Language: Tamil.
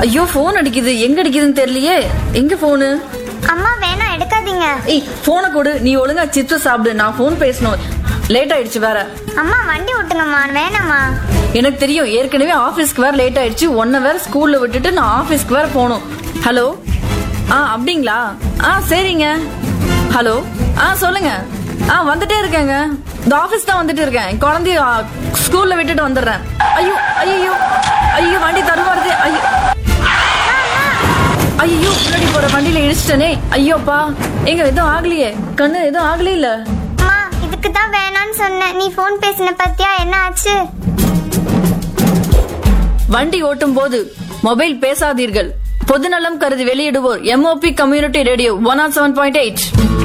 ஐயோ ஃபோன் அடிக்குது எங்க அடிக்குதுன்னு தெரியலையே எங்க போனு அம்மா வேணாம் எடுக்காதீங்க ஏய் போனை கொடு நீ ஒழுங்கா சிப்ஸ் சாப்பிடு நான் ஃபோன் பேசணும் லேட் ஆயிடுச்சு வேற அம்மா வண்டி விட்டுங்கம்மா வேணாம்மா எனக்கு தெரியும் ஏற்கனவே ஆபீஸ்க்கு வேற லேட் ஆயிடுச்சு ஒன்ன வேற ஸ்கூல்ல விட்டுட்டு நான் ஆபீஸ்க்கு வேற போகணும் ஹலோ ஆ அப்படிங்களா ஆ சரிங்க ஹலோ ஆ சொல்லுங்க ஆ வந்துட்டே இருக்கேங்க இந்த ஆபீஸ் தான் வந்துட்டு இருக்கேன் குழந்தைய ஆ, ஸ்கூல்ல விட்டுட்டு வந்துடுறேன் ஐயோ ஐயோ ஐயோ வண்டி தருவாருது ஐயோ ஐயோ முன்னாடி போற வண்டியில இடிச்சிட்டனே ஐயோப்பா எங்க எதுவும் ஆகலையே கண்ணு எதுவும் ஆகலையே இல்ல அம்மா இதுக்கு தான் வேணாம்னு சொன்னேன் நீ ஃபோன் பேசின பத்தியா என்ன ஆச்சு வண்டி ஓட்டும் போது மொபைல் பேசாதீர்கள் பொதுநலம் கருதி வெளியிடுவோர் MOP community radio one o seven point eight